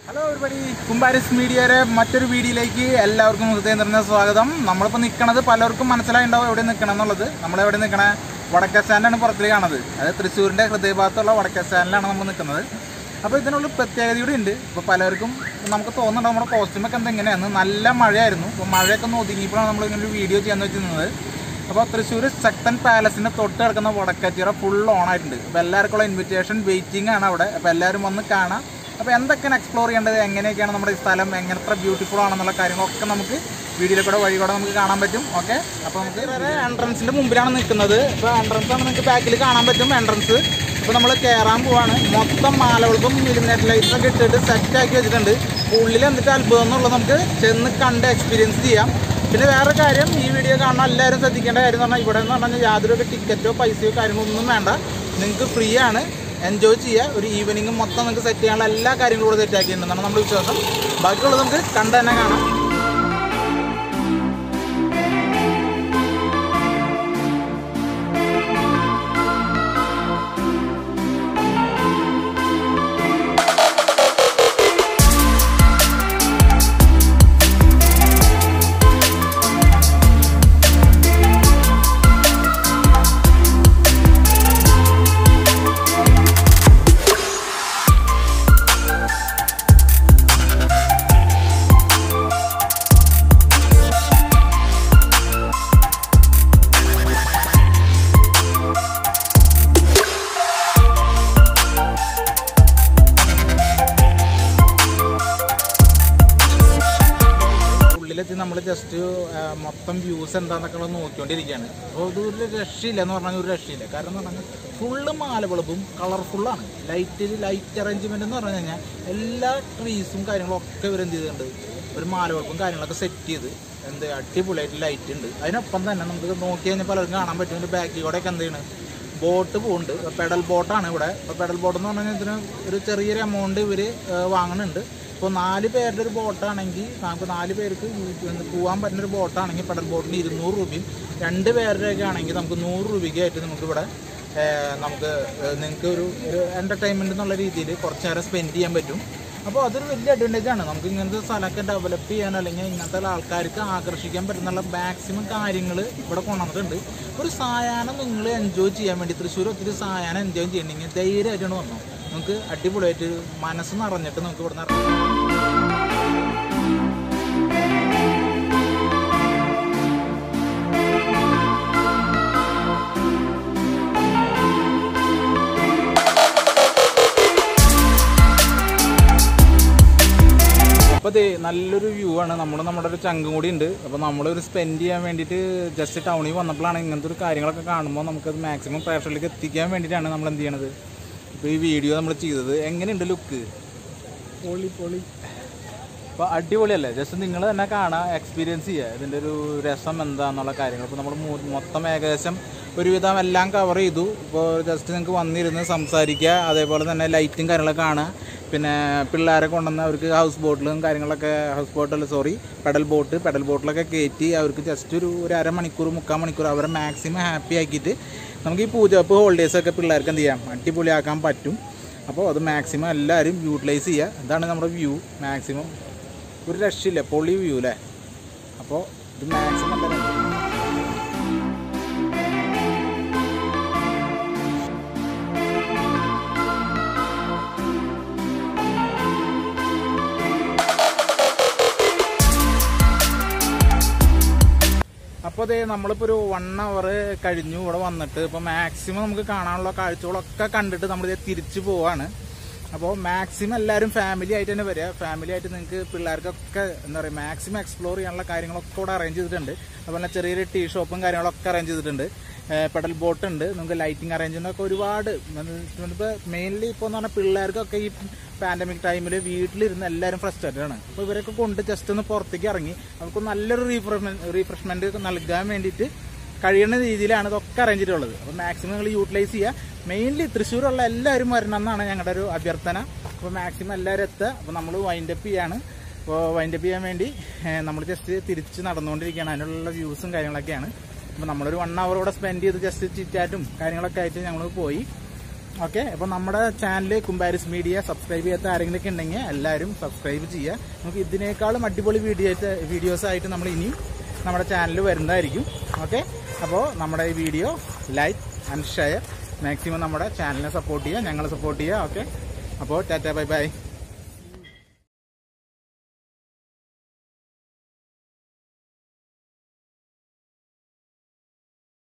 hello ഒരുപടി കുമ്പാരിസ് മീഡിയയുടെ മറ്റൊരു വീഡിയോയിലേക്ക് എല്ലാവർക്കും ഹൃദയം നിറഞ്ഞ സ്വാഗതം നമ്മളിപ്പോൾ നിൽക്കണത് പലർക്കും മനസ്സിലായിണ്ടാവും എവിടെ നിൽക്കണം എന്നുള്ളത് നമ്മളെവിടെ നിൽക്കണ വടക്കേ സ്റ്റാൻഡാണ് പുറത്തിൽ കാണുന്നത് അത് തൃശ്ശൂരിൻ്റെ ഹൃദയഭാഗത്തുള്ള വടക്കേ സ്റ്റാൻഡിലാണ് നമ്മൾ നിൽക്കുന്നത് അപ്പോൾ ഇതിനുള്ള പ്രത്യേകത കൂടി ഉണ്ട് ഇപ്പോൾ പലർക്കും നമുക്ക് തോന്നുന്നുണ്ട് നമ്മുടെ കോസ്റ്റ്യൂമൊക്കെ എന്താ എങ്ങനെയാണ് നല്ല മഴയായിരുന്നു അപ്പോൾ മഴയൊക്കെ ഒന്ന് ഒതുങ്ങിയപ്പോഴാണ് നമ്മൾ ഇങ്ങനെ ഒരു വീഡിയോ ചെയ്യാൻ വെച്ചിരുന്നത് അപ്പോൾ തൃശ്ശൂർ ശക്തൻ പാലസിൻ്റെ തൊട്ട് കിടക്കുന്ന വടക്കച്ചിറ ഫുൾ ഓൺ ആയിട്ടുണ്ട് അപ്പോൾ എല്ലാവർക്കുള്ള ഇൻവിറ്റേഷൻ വെയിറ്റിംഗ് ആണ് അവിടെ അപ്പോൾ എല്ലാവരും വന്ന് കാണാം അപ്പോൾ എന്തൊക്കെയാണ് എക്സ്പ്ലോർ ചെയ്യേണ്ടത് എങ്ങനെയൊക്കെയാണ് നമ്മുടെ ഈ സ്ഥലം എങ്ങനത്തെ ബ്യൂട്ടിഫുൾ ആണെന്നുള്ള കാര്യങ്ങളൊക്കെ നമുക്ക് വീഡിയോയിൽ കൂടെ വഴി കൂടെ നമുക്ക് കാണാൻ പറ്റും ഓക്കെ അപ്പോൾ നമുക്ക് എൻട്രൻസിൻ്റെ മുമ്പിലാണ് നിൽക്കുന്നത് ഇപ്പോൾ എൻട്രൻസ് ആണ് നിങ്ങൾക്ക് ബാക്കിൽ കാണാൻ പറ്റും എൻട്രൻസ് ഇപ്പോൾ നമ്മൾ കയറാൻ പോവാണ് മൊത്തം മാലകൾക്കും ഇലുമിനേറ്റ് ലൈറ്റ്സ് ഒക്കെ ഇട്ടിട്ട് സെറ്റ് ആക്കി വെച്ചിട്ടുണ്ട് ഉള്ളിൽ എന്നിട്ട് അത്ഭുതം എന്നുള്ളത് നമുക്ക് ചെന്ന് കണ്ട് എക്സ്പീരിയൻസ് ചെയ്യാം പിന്നെ വേറെ കാര്യം ഈ വീഡിയോ കാണുന്ന എല്ലാവരും ശ്രദ്ധിക്കേണ്ട കാര്യം എന്ന് പറഞ്ഞാൽ ഇവിടെ എന്ന് പറഞ്ഞാൽ യാതൊരു ടിക്കറ്റോ പൈസയോ കാര്യങ്ങളൊന്നും വേണ്ട നിങ്ങൾക്ക് ഫ്രീ ആണ് എൻജോയ് ചെയ്യുക ഒരു ഈവനിങ് മൊത്തം നിങ്ങൾക്ക് സെറ്റ് ചെയ്യാനുള്ള എല്ലാ കാര്യങ്ങളും കൂടെ സെറ്റ് ആക്കിയിട്ടുണ്ടെന്നാണ് നമ്മുടെ വിശ്വാസം ബാക്കിയുള്ളത് നമുക്ക് കണ്ട് തന്നെ കാണാം ഉള്ളിലെത്തി നമ്മൾ ജസ്റ്റ് മൊത്തം വ്യൂസ് എന്താന്നൊക്കെ ഉള്ളത് നോക്കിക്കൊണ്ടിരിക്കുകയാണ് അപ്പോൾ ഇത് ഒരു രക്ഷയില്ല എന്ന് പറഞ്ഞാൽ ഒരു രക്ഷയില്ല കാരണം എന്ന് പറഞ്ഞാൽ ഫുള്ള് മാലബൾബും കളർഫുള്ളാണ് ലൈറ്റ് ലൈറ്റ് അറേഞ്ച്മെന്റ് എന്ന് പറഞ്ഞു കഴിഞ്ഞാൽ എല്ലാ ട്രീസും കാര്യങ്ങളും ഒക്കെ ഇവർ എന്ത് ചെയ്തിട്ടുണ്ട് ഒരു മാലബൾബും കാര്യങ്ങളൊക്കെ സെറ്റ് ചെയ്ത് എന്ത് അടിപൊളിയായിട്ട് ലൈറ്റ് ഉണ്ട് അതിനൊപ്പം തന്നെ നമുക്ക് നോക്കി കഴിഞ്ഞാൽ പലർക്കും കാണാൻ പറ്റും ഇതിൻ്റെ ബാക്കിൽ കൂടെ ഒക്കെ എന്ത് ചെയ്യണം ബോട്ട് പോകുന്നുണ്ട് പെഡൽ ബോട്ടാണ് ഇവിടെ ഇപ്പോൾ പെഡൽ ബോട്ട് എന്ന് പറഞ്ഞു കഴിഞ്ഞാൽ ഇതിന് ഒരു ചെറിയൊരു എമൗണ്ട് ഇവർ വാങ്ങുന്നുണ്ട് ഇപ്പോൾ നാല് പേരുടെ ഒരു ബോട്ടാണെങ്കിൽ നമുക്ക് നാല് പേർക്ക് യൂസ് പോകാൻ പറ്റുന്ന ഒരു ബോട്ടാണെങ്കിൽ പെഡൽ ബോട്ടിന് ഇരുന്നൂറ് രൂപയും രണ്ട് പേരുടെയൊക്കെ ആണെങ്കിൽ നമുക്ക് നൂറ് രൂപയ്ക്കായിട്ട് നമുക്ക് ഇവിടെ ഏഹ്, നമുക്ക് നിങ്ങൾക്ക് ഒരു ഒരു എൻ്റർടൈൻമെൻറ്റ് എന്നുള്ള രീതിയിൽ കുറച്ച് നേരം സ്പെൻഡ് ചെയ്യാൻ പറ്റും അപ്പോൾ അതൊരു വലിയ അഡ്വാൻറ്റേജ് ആണ് നമുക്ക് ഇങ്ങനത്തെ സ്ഥലമൊക്കെ ഡെവലപ്പ് ചെയ്യാൻ അല്ലെങ്കിൽ ഇങ്ങനത്തെ ആൾക്കാർക്ക് ആകർഷിക്കാൻ പറ്റുന്നുള്ള മാക്സിമം കാര്യങ്ങൾ ഇവിടെ കൊണ്ടുവന്നിട്ടുണ്ട് ഒരു സായാഹ്നം നിങ്ങൾ എൻജോയ് ചെയ്യാൻ വേണ്ടി തൃശ്ശൂർ ഒത്തിരി സായാഹ്നം എൻജോയ് ചെയ്യണമെങ്കിൽ ധൈര്യമായിട്ടാണ് വന്നു നമുക്ക് അടിപൊളിയായിട്ട് മനസ്സ് നിറഞ്ഞിട്ട് നമുക്ക് ഇവിടെ നിന്ന് അപ്പോൾ ദേ നല്ലൊരു വ്യൂ ആണ് നമ്മൾ നമ്മുടെ ഒരു ചങ്കും കൂടി ഉണ്ട് അപ്പോൾ നമ്മളൊരു സ്പെൻഡ് ചെയ്യാൻ വേണ്ടിയിട്ട് ജസ്റ്റ് ടൗണിൽ വന്നപ്പോഴാണ് ഇങ്ങനത്തെ ഒരു കാര്യങ്ങളൊക്കെ കാണുമ്പോൾ നമുക്കത് മാക്സിമം പ്രേക്ഷകരിലേക്ക് എത്തിക്കാൻ വേണ്ടിയിട്ടാണ് നമ്മൾ എന്ത് ചെയ്യണത് ഇപ്പോൾ ഈ വീഡിയോ നമ്മൾ ചെയ്തത് എങ്ങനെയുണ്ട് ലുക്ക് പൊളി പൊളി അപ്പോൾ അടിപൊളിയല്ലേ ജസ്റ്റ് നിങ്ങൾ തന്നെ കാണാം എക്സ്പീരിയൻസ് ചെയ്യുക ഇതിൻ്റെ ഒരു രസം എന്താണെന്നുള്ള കാര്യങ്ങൾ ഇപ്പോൾ നമ്മൾ മൊത്തം ഏകദേശം ഒരുവിധം എല്ലാം കവർ ചെയ്തു ഇപ്പോൾ ജസ്റ്റ് നിങ്ങൾക്ക് വന്നിരുന്ന് സംസാരിക്കുക അതേപോലെ തന്നെ ലൈറ്റും കാര്യങ്ങളൊക്കെ കാണുക പിന്നെ പിള്ളേരെ കൊണ്ടുവന്ന് അവർക്ക് ഹൗസ് ബോട്ടിലും കാര്യങ്ങളൊക്കെ ഹൗസ് ബോട്ടല്ല സോറി പെഡൽ ബോട്ട് പെഡൽ ബോട്ടിലൊക്കെ കയറ്റി അവർക്ക് ജസ്റ്റ് ഒരു ഒരു അരമണിക്കൂർ മുക്കാൽ മണിക്കൂർ അവരെ മാക്സിമം ഹാപ്പി ആക്കിയിട്ട് നമുക്ക് ഈ പൂജപ്പ് ഹോളിഡേയ്സൊക്കെ പിള്ളേർക്ക് എന്ത് ചെയ്യാം അടിപൊളിയാക്കാൻ പറ്റും അപ്പോൾ അത് മാക്സിമം എല്ലാവരും യൂട്ടിലൈസ് ചെയ്യുക ഇതാണ് നമ്മുടെ വ്യൂ മാക്സിമം ഒരു രക്ഷയില്ല പൊളി വ്യൂ അല്ലേ അപ്പോൾ ഇത് മാക്സിമം എന്തായാലും അപ്പോൾ അതേ നമ്മളിപ്പോൾ ഒരു വൺ അവർ കഴിഞ്ഞു ഇവിടെ വന്നിട്ട് ഇപ്പോൾ മാക്സിമം നമുക്ക് കാണാനുള്ള കാഴ്ചകളൊക്കെ കണ്ടിട്ട് നമ്മളിത് തിരിച്ചു പോവാണ് അപ്പോൾ മാക്സിമം എല്ലാവരും ഫാമിലി ആയിട്ട് തന്നെ വരിക ഫാമിലി ആയിട്ട് നിങ്ങൾക്ക് പിള്ളേർക്കൊക്കെ എന്താ പറയുക മാക്സിമം എക്സ്പ്ലോർ ചെയ്യാനുള്ള കാര്യങ്ങളൊക്കെ ഇവിടെ അറേഞ്ച് ചെയ്തിട്ടുണ്ട് അതുപോലെ ചെറിയൊരു ടീ ഷോപ്പും കാര്യങ്ങളൊക്കെ അറേഞ്ച് ചെയ്തിട്ടുണ്ട് പെഡൽ ബോട്ട് ഉണ്ട് നമുക്ക് ലൈറ്റിംഗ് അറേഞ്ച്മെന്റ് ഒക്കെ ഒരുപാട് ഇപ്പോൾ മെയിൻലി ഇപ്പോൾ എന്ന് പറഞ്ഞാൽ പിള്ളേർക്കൊക്കെ ഈ പാൻഡമിക് ടൈമിൽ വീട്ടിലിരുന്ന് എല്ലാവരും ഫ്രസ്ട്രേറ്റഡ് ആണ് അപ്പോൾ ഇവരൊക്കെ കൊണ്ട് ജസ്റ്റ് ഒന്ന് പുറത്തേക്ക് ഇറങ്ങി അവർക്ക് നല്ലൊരു റീഫ്രഷ്മെന്റ് റീഫ്രഷ്മെന്റ് നൽകാൻ വേണ്ടിയിട്ട് കഴിയുന്ന രീതിയിലാണ് ഇതൊക്കെ അറേഞ്ച് ചെയ്തിട്ടുള്ളത് അപ്പോൾ മാക്സിമം നിങ്ങൾ യൂട്ടിലൈസ് ചെയ്യുക മെയിൻലി തൃശ്ശൂരുള്ള എല്ലാവരും വരണം എന്നാണ് ഞങ്ങളുടെ ഒരു അഭ്യർത്ഥന അപ്പോൾ മാക്സിമം എല്ലാവരും എത്തുക അപ്പോൾ നമ്മൾ വൈൻഡപ്പ് ചെയ്യാണ് അപ്പോൾ വൈൻഡപ്പ് ചെയ്യാൻ വേണ്ടി നമ്മൾ ജസ്റ്റ് തിരിച്ച് നടന്നുകൊണ്ടിരിക്കുകയാണ് അതിനുള്ള വ്യൂസും കാര്യങ്ങളൊക്കെയാണ് അപ്പോൾ നമ്മളൊരു വൺ അവർ ഇവിടെ സ്പെൻഡ് ചെയ്ത് ജസ്റ്റ് ചിറ്റാറ്റും കാര്യങ്ങളൊക്കെ ആയിട്ട് ഞങ്ങൾ പോയി ഓക്കെ അപ്പോൾ നമ്മുടെ ചാനൽ കുമ്പാരിസ് മീഡിയ സബ്സ്ക്രൈബ് ചെയ്യാത്ത ആരെങ്കിലും ഒക്കെ ഉണ്ടെങ്കിൽ എല്ലാവരും സബ്സ്ക്രൈബ് ചെയ്യുക നമുക്ക് ഇതിനേക്കാളും അടിപൊളി വീഡിയോ വീഡിയോസ് ആയിട്ട് നമ്മൾ ഇനിയും നമ്മുടെ ചാനലിൽ വരുന്നതായിരിക്കും ഓക്കെ അപ്പോൾ നമ്മുടെ ഈ video like and share maximum നമ്മുടെ ചാനലിനെ സപ്പോർട്ട് ചെയ്യുക ഞങ്ങളെ സപ്പോർട്ട് ചെയ്യുക ഓക്കെ അപ്പോൾ ടാറ്റ ബൈ ബൈ